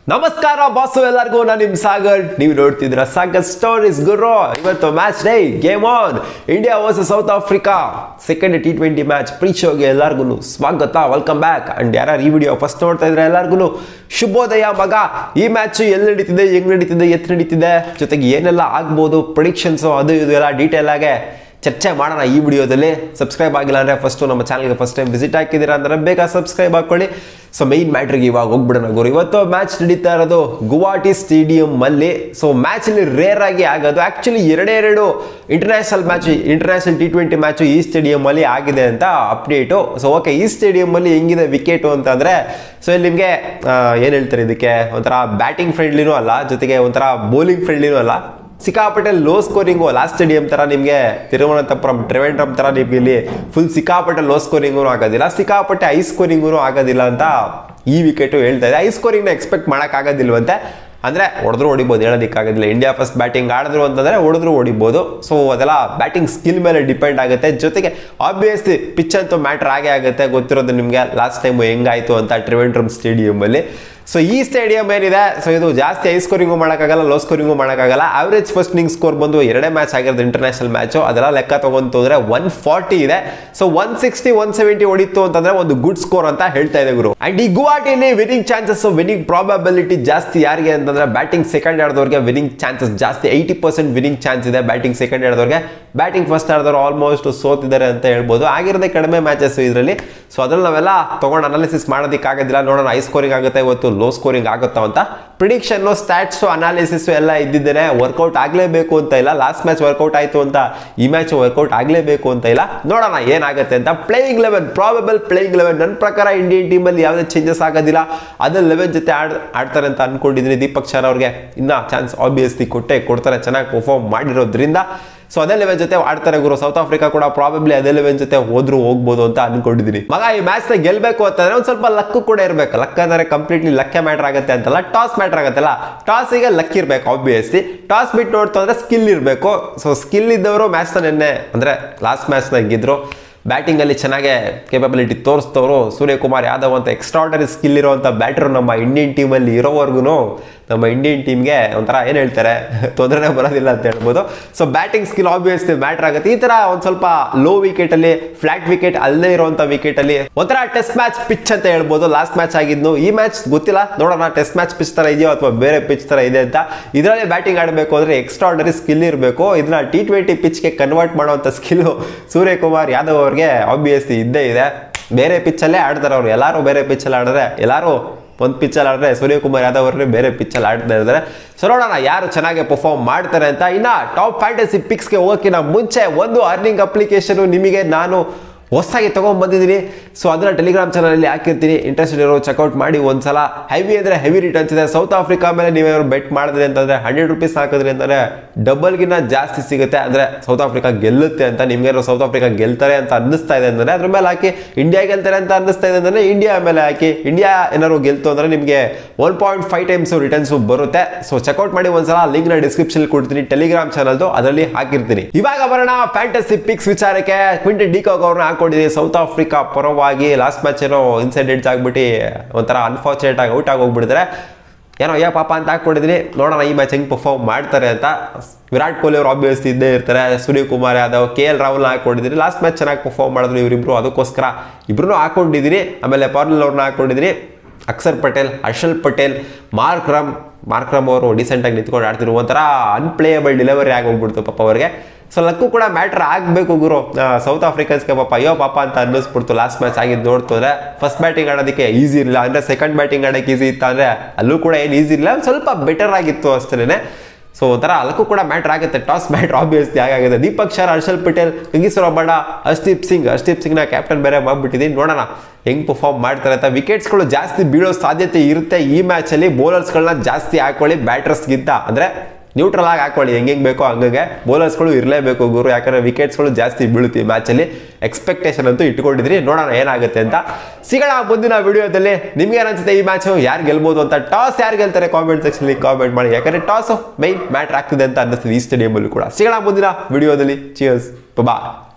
ನಮಸ್ಕಾರ ಬಾಸು ಎಲ್ಲರಿಗೂ ನಾನು ನಿಮ್ ಸಾಗರ್ ನೀವು ನೋಡ್ತಿದ್ರ ಸಾಗರ್ ಸ್ಟೋರೀಸ್ ಗುರು ಇವತ್ತು match day game on India versus South Africa second T twenty match pre ಶೋಗೆ ಎಲ್ಲರಿಗೂ ಸ್ವಾಗತ ವೆಲ್ಕಮ್ ಬ್ಯಾಕ್ ಅಂಡ್ ಯಾರು ಈ ವಿಡಿಯೋ ಫಸ್ಟ್ ನೋಡ್ತಾ ಇದ್ರೆ ಎಲ್ಲರಿಗೂ ಶುಭೋದಯ ಮಗ ಈ ಮ್ಯಾಚ್ ಎಲ್ಲಿ ನಡೀತಿದೆ ಹೆಂಗ್ ನಡೀತಿದೆ ಎತ್ ನಡೀತಿದೆ ಜೊತೆಗೆ ಏನೆಲ್ಲ ಆಗ್ಬೋದು ಪ್ರಿಡಿಕ್ಷನ್ಸ್ ಅದು ಇದು ಎಲ್ಲ ಡೀಟೇಲ್ ಆಗಿ ಚರ್ಚೆ ಮಾಡೋಣ ಈ ವಿಡಿಯೋದಲ್ಲಿ ಸಬ್ಸ್ಕ್ರೈಬ್ ಆಗಿಲ್ಲ ಅಂದರೆ ಫಸ್ಟು ನಮ್ಮ ಚಾನಲ್ಗೆ ಫಸ್ಟ್ ಟೈಮ್ ವಿಸಿಟ್ ಹಾಕಿದ್ದೀರಾ ಅಂದರೆ ಬೇಗ ಸಬ್ಸ್ಕ್ರೈಬ್ ಹಾಕೊಳ್ಳಿ ಸೊ ಮೈನ್ ಮ್ಯಾಟ್ರಿಗೆ ಇವಾಗ ಹೋಗ್ಬಿಡೋಣ ಗುರು ಇವತ್ತು ಮ್ಯಾಚ್ ನಡೀತಾ ಇರೋದು ಗುವಾಹಟಿ ಸ್ಟೇಡಿಯಂ ಅಲ್ಲಿ ಸೊ ಮ್ಯಾಚಲ್ಲಿ ರೇರ್ ಆಗಿ ಆಗೋದು ಆ್ಯಕ್ಚುಲಿ ಎರಡೇ ಎರಡು international match international T twenty match ಈ ಸ್ಟೇಡಿಯಂ ಅಲ್ಲಿ ಆಗಿದೆ ಅಂತ ಅಪ್ಡೇಟು ಸೊ ಓಕೆ ಈ ಸ್ಟೇಡಿಯಂ ಅಲ್ಲಿ ಹೆಂಗಿದೆ ವಿಕೆಟು ಅಂತಂದರೆ ಸೊ ಇಲ್ಲಿ ನಿಮಗೆ ಏನು ಹೇಳ್ತಾರೆ ಇದಕ್ಕೆ ಒಂಥರ ಬ್ಯಾಟಿಂಗ್ ಫ್ರೆಂಡ್ಲಿನೂ ಅಲ್ಲ ಜೊತೆಗೆ ಒಂಥರ ಬೌಲಿಂಗ್ ಫ್ರೆಂಡ್ಲಿನೂ ಅಲ್ಲ ಸಿಕ್ಕಾಪಟ್ಟೆ ಲೋ ಸ್ಕೋರಿಂಗು ಲಾಸ್ಟ್ ಸ್ಟೇಡಿಯಂ ಥರ ನಿಮಗೆ ತಿರುವನಂತಪುರಂ ಟ್ರಿವೆಂಡ್ರಮ್ ಥರ ನಿಮಗೆ ಇಲ್ಲಿ ಫುಲ್ ಸಿಕ್ಕಾಪಟ್ಟೆ ಲೋ ಸ್ಕೋರಿಂಗೂ ಆಗೋದಿಲ್ಲ ಸಿಕ್ಕಾಪಟ್ಟೆ ಹೈ ಸ್ಕೋರಿಂಗೂ ಆಗೋದಿಲ್ಲ ಅಂತ ಈ ವಿಕೆಟು ಹೇಳ್ತಾ ಇದೆ ಹೈ ಸ್ಕೋರಿಂಗ್ನ ಎಕ್ಸ್ಪೆಕ್ಟ್ ಮಾಡೋಕ್ಕಾಗೋದಿಲ್ವಂತೆ ಅಂದರೆ ಹೊಡೆದ್ರು ಹೊಡಿಬೋದು ಹೇಳೋದಕ್ಕಾಗೋದಿಲ್ಲ ಇಂಡಿಯಾ ಫಸ್ಟ್ ಬ್ಯಾಟಿಂಗ್ ಆಡಿದ್ರು ಅಂತಂದರೆ ಹೊಡೆದ್ರು ಹೊಡಿಬೋದು ಸೊ ಅದೆಲ್ಲ ಬ್ಯಾಟಿಂಗ್ ಸ್ಕಿಲ್ ಮೇಲೆ ಡಿಪೆಂಡ್ ಆಗುತ್ತೆ ಜೊತೆಗೆ ಆಬ್ವಿಯಸ್ಲಿ ಪಿಚ್ ಅಂತೂ ಮ್ಯಾಟ್ರ್ ಆಗೇ ಆಗುತ್ತೆ ಗೊತ್ತಿರೋದು ನಿಮಗೆ ಲಾಸ್ಟ್ ಟೈಮ್ ಹೆಂಗಾಯಿತು ಅಂತ ಟ್ರಿವೆಂಡ್ರಮ್ ಸ್ಟೇಡಿಯಮಲ್ಲಿ ಸೊ ಈ ಸ್ಟೇಡಿಯಂ ಏನಿದೆ ಸೊ ಇದು ಜಾಸ್ತಿ ಹೈ ಸ್ಕೋರಿಂಗು ಮಾಡೋಕ್ಕಾಗಲ್ಲ ಲೋ ಸ್ಕೋರಿಂಗು ಮಾಡೋಕ್ಕಾಗಲ್ಲ ಆವ್ರೇಜ್ ಫಸ್ಟ್ ನಿಂಗ್ ಸ್ಕೋರ್ ಬಂದು ಎರಡೇ ಮ್ಯಾಚ್ ಆಗಿರೋದು ಇಂಟರ್ನ್ಯಾಷನಲ್ ಮ್ಯಾಚು ಅದೆಲ್ಲ ಲೆಕ್ಕ ತಗೊಂತು ಅಂದರೆ ಒನ್ ಫಾರ್ಟಿ ಇದೆ so one sixty one seventy ಹೊಡಿತು ಅಂತಂದ್ರೆ ಒಂದು ಗುಡ್ ಸ್ಕೋರ್ ಅಂತ ಹೇಳ್ತಾ ಇದೆ ಗುರು ಅಂಡ್ ಈ ಗುವಾಹಟಿಯಲ್ಲಿ ವಿನಿಂಗ್ ಚಾನ್ಸಸ್ ವಿನಿಂಗ್ ಪ್ರಾಬಬಿಲಿಟಿ ಜಾಸ್ತಿ ಯಾರಿಗೆ ಅಂತಂದ್ರೆ ಬ್ಯಾಟಿಂಗ್ ಸೆಕೆಂಡ್ ಆಡಿದವ್ರಿಗೆ ವಿನಿಂಗ್ ಚಾನ್ಸಸ್ ಜಾಸ್ತಿ ಏಯ್ಟಿ ಪರ್ಸೆಂಟ್ ವಿನಿಂಗ್ ಚಾನ್ಸ್ ಇದೆ ಬ್ಯಾಟಿಂಗ್ ಸೆಕೆಂಡ್ ಆಡಿದವ್ರಿಗೆ ಬ್ಯಾಟಿಂಗ್ ಫಸ್ಟ್ ಆಡಿದವರು ಆಲ್ಮೋಸ್ಟ್ ಸೋತಿದ್ದಾರೆ ಅಂತ ಹೇಳ್ಬೋದು ಆಗಿರೋದೇ ಕಡಿಮೆ ಮ್ಯಾಚಸ್ ಇದರಲ್ಲಿ ಸೊ ಅದ್ರಲ್ಲಿ ನಾವೆಲ್ಲ ತಗೊಂಡು ಅನಾಲಿಸಿಸ್ ಮಾಡೋದಕ್ಕಾಗೋದಿಲ್ಲ ನೋಡೋಣ ಹೈ ಸ್ಕೋರಿಂಗ್ ಆಗುತ್ತೆ ಇವತ್ತು ಲೋ ಸ್ಕೋರಿಂಗ್ ಆಗುತ್ತಾ ಅಂತ ಪ್ರಿಡಿಕ್ಷನ್ ಸ್ಟ್ಯಾಟ್ಸು ಅನಾಲಿಸಿಸ್ ಎಲ್ಲ ಇದ್ದಿದ್ದೇನೆ ವರ್ಕೌಟ್ ಆಗಲೇಬೇಕು ಅಂತ ಇಲ್ಲ ಲಾಸ್ಟ್ ಮ್ಯಾಚ್ ವರ್ಕೌಟ್ ಆಯಿತು ಅಂತ ಈ ಮ್ಯಾಚ್ ವರ್ಕೌಟ್ ಆಗಲೇಬೇಕು ಅಂತ ಇಲ್ಲ ನೋಡೋಣ ಏನಾಗುತ್ತೆ ಅಂತ playing eleven probable playing eleven ನನ್ನ ಪ್ರಕಾರ ಇಂಡಿಯನ್ ಟೀಮಲ್ಲಿ ಯಾವುದೇ ಚೇಂಜಸ್ ಆಗೋದಿಲ್ಲ ಅದೇ ಲೆವೆನ್ ಜೊತೆ ಆಡ್ ಆಡ್ತಾರೆ ಅಂತ ಅನ್ಕೊಂಡಿದ್ದೀನಿ ದೀಪಕ್ ಶರ್ ಅವ್ರಿಗೆ ಇನ್ನೂ ಚಾನ್ಸ್ ಆಬ್ವಿಯಸ್ಲಿ ಕೊಟ್ಟೆ ಕೊಡ್ತಾರೆ ಚೆನ್ನಾಗಿ ಪರ್ಫಾರ್ಮ್ ಮಾಡಿರೋದ್ರಿಂದ ಸೊ ಅದೇ ಲೆವೆನ್ ಜೊತೆ ಆಡ್ತಾರೆ ಗುರು ಸೌತ್ ಆಫ್ರಿಕಾ ಕೂಡ ಪ್ರಾಬಬ್ಲಿ ಅದೇ ಲೆವೆನ್ ಜೊತೆ ಹೋದ್ರು ಹೋಗ್ಬೋದು ಅಂತ ಅನ್ಕೊಂಡಿದ್ದೀನಿ ಮಗ ಈ ಮ್ಯಾಚ್ ನ ಗೆಲ್ಬೇಕು ಅಂತಂದ್ರೆ ಒಂದ್ ಸ್ವಲ್ಪ ಲಕ್ ಕೂಡ ಇರಬೇಕು ಲಕ್ ಅಂದ್ರೆ ಕಂಪ್ಲೀಟ್ಲಿ ಲಕ್ಕೆ ಮ್ಯಾಟರ್ ಆಗುತ್ತೆ ಅಂತಲ್ಲ ಟಾಸ್ ಮ್ಯಾಟರ್ ಆಗುತ್ತಲ್ಲ ಟಾಸಿಗೆ ಲಕ್ ಇರಬೇಕು ಆಬ್ವಿಯಸ್ಲಿ ಟಾಸ್ ಬಿಟ್ಟು ನೋಡ್ತು ಅಂದ್ರೆ ಸ್ಕಿಲ್ ಇರಬೇಕು ಸೊ ಸ್ಕಿಲ್ ಇದ್ದವರು ಮ್ಯಾಚ್ನ ನಿನ್ನೆ ಅಂದ್ರೆ ಲಾಸ್ಟ್ ಮ್ಯಾಚ್ನ ಗೆದ್ರು ಬ್ಯಾಟಿಂಗಲ್ಲಿ ಚೆನ್ನಾಗೆ ಕೇಪಬಿಲಿಟಿ ತೋರಿಸ್ತವರು ಸೂರ್ಯಕುಮಾರ್ ಯಾದವ್ ಅಂತ ಎಕ್ಸ್ಟ್ರಾರ್ಡರಿ ಸ್ಕಿಲ್ ಇರುವಂಥ ಬ್ಯಾಟರ್ ನಮ್ಮ ಇಂಡಿಯನ್ ಟೀಮಲ್ಲಿ ಇರೋವರೆಗೂ ನಮ್ಮ ಇಂಡಿಯನ್ ಟೀಮ್ಗೆ ಒಂಥರ ಏನು ಹೇಳ್ತಾರೆ ತೊಂದರೆನೇ ಬರೋದಿಲ್ಲ ಅಂತ ಹೇಳ್ಬೋದು so batting skill obviously matter ಆಗುತ್ತೆ ಈ ಥರ ಒಂದು ಸ್ವಲ್ಪ ಲೋ ವಿಕೆಟಲ್ಲಿ ಫ್ಲಾಟ್ ವಿಕೆಟ್ ಅಲ್ಲೇ ಇರುವಂಥ ವಿಕೆಟಲ್ಲಿ ಒಂಥರ ಟೆಸ್ಟ್ ಮ್ಯಾಚ್ ಪಿಚ್ ಅಂತ ಹೇಳ್ಬೋದು ಲಾಸ್ಟ್ ಮ್ಯಾಚ್ ಆಗಿದ್ದು ಈ ಮ್ಯಾಚ್ ಗೊತ್ತಿಲ್ಲ ನೋಡೋಣ ಟೆಸ್ಟ್ ಮ್ಯಾಚ್ ಪಿಚ್ ಥರ ಇದೆಯೋ ಅಥವಾ ಬೇರೆ ಪಿಚ್ ಥರ ಇದೆ ಅಂತ ಇದರಲ್ಲಿ ಬ್ಯಾಟಿಂಗ್ ಆಡಬೇಕು ಅಂದರೆ ಎಕ್ಸ್ಟ್ರಾರ್ಡರಿ ಸ್ಕಿಲ್ ಇರಬೇಕು ಇದನ್ನ ಟಿ ಟ್ವೆಂಟಿ ಪಿಚ್ಗೆ ಕನ್ವರ್ಟ್ ಮಾಡುವಂಥ ಸ್ಕಿಲ್ಲು ಸೂರ್ಯಕುಮಾರ್ ಯಾದವ್ ಅವ್ರಿಗೆ ಆಬ್ವಿಯಸ್ಲಿ ಇದ್ದೇ ಇದೆ ಬೇರೆ ಪಿಚ್ಚಲ್ಲೇ ಆಡ್ತಾರೆ ಅವ್ರು ಎಲ್ಲರೂ ಬೇರೆ ಪಿಚ್ಚಲ್ಲಿ ಆಡಿದ್ರೆ ಎಲ್ಲರೂ ಒಂದು ಪಿಚ್ಚಲ್ಲಿ ಆಡಿದ್ರೆ ಸೂರ್ಯಕುಮಾರ್ ಯಾದವ್ ಅವ್ರನ್ನೇ ಬೇರೆ ಪಿಚ್ಚಲ್ಲಿ ಆಡ್ತಾ ಇದ್ದಾರೆ ಸೊ ನೋಡೋಣ ಯಾರು ಚೆನ್ನಾಗಿ ಪರ್ಫಾರ್ಮ್ ಮಾಡ್ತಾರೆ ಅಂತ ಇನ್ನು ಟಾಪ್ ಫ್ಯಾಂಟಸಿ ಪಿಕ್ಸ್ಗೆ ಹೋಗೋಕ್ಕಿಂತ ಮುಂಚೆ ಒಂದು ಅರ್ನಿಂಗ್ ಅಪ್ಲಿಕೇಶನು ನಿಮಗೆ ನಾನು ಹೊಸದಾಗಿ ತೊಗೊಂಡ್ಬಂದಿದ್ದೀನಿ ಸೊ ಅದನ್ನ ಟೆಲಿಗ್ರಾಮ್ ಚಾನಲಲ್ಲಿ ಹಾಕಿರ್ತೀನಿ ಇಂಟ್ರೆಸ್ಟೆಡ್ ಇರೋ ಚೆಕ್ಔಟ್ ಮಾಡಿ ಒಂದ್ಸಲ ಹೆವಿ ಅಂದರೆ ಹೆವಿ ರಿಟರ್ನ್ಸ್ ಇದೆ ಸೌತ್ ಆಫ್ರಿಕಾ ಮೇಲೆ ನೀವೇನಾದ್ರು ಬೆಟ್ ಮಾಡಿದ್ರಿ ಅಂತಂದರೆ ಹಂಡ್ರೆಡ್ ರುಪೀಸ್ ಹಾಕಿದ್ರಿ ಅಂತಂದರೆ ಡಬಲ್ಗಿನ್ನ ಜಾಸ್ತಿ ಸಿಗುತ್ತೆ ಅಂದರೆ ಸೌತ್ ಆಫ್ರಿಕಾ ಗೆಲ್ಲುತ್ತೆ ಅಂತ ನಿಮ್ಗೇನಾದ್ರು ಸೌತ್ ಆಫ್ರಿಕಾ ಗೆಲ್ತಾರೆ ಅಂತ ಅನ್ನಿಸ್ತಾ ಇದೆ ಅಂದರೆ ಅದ್ರ ಮೇಲೆ ಹಾಕಿ ಇಂಡಿಯಾ ಗೆಲ್ತಾರೆ ಅಂತ ಅನ್ನಿಸ್ತಾ ಇದೆ ಅಂದರೆ ಇಂಡಿಯಾ ಮೇಲೆ ಹಾಕಿ ಇಂಡಿಯಾ ಏನಾದ್ರು ಗೆಲ್ತು ಅಂದರೆ ನಿಮಗೆ one point five times returns ಬರುತ್ತೆ ಸೊ ಚೆಕ್ಔಟ್ ಮಾಡಿ ಒಂದ್ಸಲ ಲಿಂಕ್ ನ ಡಿಸ್ಕ್ರಿಪ್ಷನ್ ಕೊಡ್ತೀನಿ ಟೆಲಿಗ್ರಾಮ್ ಚಾನಲ್ದು ಅದರಲ್ಲಿ ಹಾಕಿರ್ತೀನಿ ಇವಾಗ ಬರೋಣ ಫ್ಯಾಂಟಸಿ ಪಿಕ್ಸ್ ವಿಚಾರಕ್ಕೆ ಕ್ವಿಂಟನ್ ಡಿಕಾಕ್ ಅವ್ರನ್ನ ಹಾಕೊಂಡಿದ್ದೀನಿ ಸೌತ್ ಆಫ್ರಿಕಾ ಪರವಾಗಿ ಲಾಸ್ಟ್ ಮ್ಯಾಚ್ ಏನೋ ಇನ್ಸಿಡೆಂಟ್ಸ್ ಆಗ್ಬಿಟ್ಟು ಒಂಥರ ಅನ್ಫಾರ್ಚುನೇಟ್ ಆಗಿ ಔಟ್ ಆಗಿ ಹೋಗ್ಬಿಟ್ಟಿದ್ರೆ ಏನೋ ಯಾ ಪಾಪ ಅಂತ ಹಾಕೊಂಡಿದ್ದೀನಿ ನೋಡೋಣ ಈ ಮ್ಯಾಚ್ ಹೆಂಗೆ ಪರ್ಫಾರ್ಮ್ ಮಾಡ್ತಾರೆ ಅಂತ ವಿರಾಟ್ ಕೊಹ್ಲಿ ಅವರು ಆಬ್ವಿಯಸ್ಲಿ ಇದ್ದೇ ಇರ್ತಾರೆ ಸೂರ್ಯಕುಮಾರ್ ಯಾದವ್ ಕೆ ಎಲ್ ರಾಹುಲ್ನ ಹಾಕೊಂಡಿದ್ದೀನಿ ಲಾಸ್ಟ್ ಮ್ಯಾಚ್ ಚೆನ್ನಾಗಿ ಪರ್ಫಾರ್ಮ್ ಮಾಡಿದ್ರು ಇವರಿಬ್ರು ಅದಕ್ಕೋಸ್ಕರ ಇಬ್ರು ಹಾಕೊಂಡಿದ್ದೀನಿ ಆಮೇಲೆ ಪಾರ್ನಲ್ ಅವ್ರನ್ನ ಹಾಕೊಂಡಿದ್ದೀನಿ Akshar Patel Harshal Patel Markram Markram ಅವರು ಡಿಸೆಂಟಾಗಿ ನಿಂತ್ಕೊಂಡು ಆಡ್ತಿರು ಒಂಥರ ಅನ್ಪ್ಲೇಯಬಲ್ ಡೆಲಿವರಿ ಆಗಿ ಹೋಗ್ಬಿಡ್ತು ಪಾಪ ಅವ್ರಿಗೆ ಸೊ ಲಕ್ಕು ಕೂಡ ಮ್ಯಾಟ್ರ್ ಆಗಬೇಕು ಗುರು ಸೌತ್ ಆಫ್ರಿಕನ್ಸ್ಗೆ ಪಾಪ ಅಯ್ಯೋ ಪಾಪ ಅಂತ ಅನ್ನಿಸ್ಬಿಡ್ತು ಲಾಸ್ಟ್ ಮ್ಯಾಚ್ ಆಗಿದ್ದು ನೋಡ್ತಂದ್ರೆ ಫಸ್ಟ್ ಬ್ಯಾಟಿಂಗ್ ಆಡೋದಕ್ಕೆ ಈಸಿ ಇರಲಿಲ್ಲ ಅಂದರೆ ಸೆಕೆಂಡ್ ಬ್ಯಾಟಿಂಗ್ ಆಡೋಕ್ಕೆ ಈಸಿ ಇತ್ತು ಅಂದರೆ ಅಲ್ಲೂ ಕೂಡ ಏನು ಈಸಿ ಇರಲಿಲ್ಲ ಸ್ವಲ್ಪ ಬೆಟರ್ ಆಗಿತ್ತು ಅಷ್ಟೇ ಸೊ ಒಂಥರ ಅಲ್ಲಕ್ಕೂ ಕೂಡ ಮ್ಯಾಟ್ರ್ ಆಗುತ್ತೆ ಟಾಸ್ ಮ್ಯಾಟ್ರ್ ಆಬ್ವಿಯಸ್ಲಿ ಆಗುತ್ತೆ ದೀಪಕ್ ಶರ್ ಹರ್ಷಲ್ ಪಟೇಲ್ ಕಂಗೀಶ್ವರ ಬಡ ಹರ್ಷ್ದೀಪ್ ಸಿಂಗ್ ಹರ್ಷ್ದೀಪ್ ಸಿಂಗ್ನ ಕ್ಯಾಪ್ಟನ್ ಬೇರೆ ಮಾಡ್ಬಿಟ್ಟಿದ್ದೀನಿ ನೋಡೋಣ ಹೆಂಗ್ ಪರ್ಫಾರ್ಮ್ ಮಾಡ್ತಾರೆ ಅಂತ ವಿಕೆಟ್ಸ್ಗಳು ಜಾಸ್ತಿ ಬೀಳೋ ಸಾಧ್ಯತೆ ಇರುತ್ತೆ ಈ ಮ್ಯಾಚಲ್ಲಿ ಬೌಲರ್ಸ್ಗಳನ್ನ ಜಾಸ್ತಿ ಹಾಕೊಳ್ಳಿ ಬ್ಯಾಟರ್ಸ್ಗಿಂತ ಅಂದರೆ ನ್ಯೂಟ್ರಲ್ ಆಗಿ ಹಾಕೊಳ್ಳಿ ಹೆಂಗೆ ಬೇಕೋ ಹಂಗೆ ಬೌಲರ್ಸ್ಗಳು ಇರಲೇಬೇಕು ಗುರು ಯಾಕಂದ್ರೆ ವಿಕೆಟ್ಸ್ಗಳು ಜಾಸ್ತಿ ಬೀಳುತ್ತೆ ಮ್ಯಾಚಲ್ಲಿ ಎಕ್ಸ್ಪೆಕ್ಟೇಷನ್ ಅಂತೂ ಇಟ್ಕೊಂಡಿದ್ರಿ ನೋಡೋಣ ಏನಾಗುತ್ತೆ ಅಂತ ಸಿಗೋಣ ಮುಂದಿನ ವಿಡಿಯೋದಲ್ಲಿ ನಿಮ್ಗೆ ಏನನ್ಸುತ್ತೆ ಈ ಮ್ಯಾಚ್ ಯಾರು ಗೆಲ್ಬೋದು ಅಂತ ಟಾಸ್ ಯಾರು ಗೆಲ್ತಾರೆ ಕಾಮೆಂಟ್ ಸೆಕ್ಷನ್ ಕಾಮೆಂಟ್ ಮಾಡಿ ಯಾಕಂದ್ರೆ ಟಾಸ್ ಮೈನ್ ಮ್ಯಾಟ್ರ್ ಆಗ್ತಿದೆ ಅಂತ ಅನ್ನಿಸ್ತಿದೆ ಈ ಸ್ಟೇಡಿಯಂ ಕೂಡ ಸಿಗೋಣ ಮುಂದಿನ ವಿಡಿಯೋದಲ್ಲಿ ಚಿಯರ್ಸ್ ಬಾ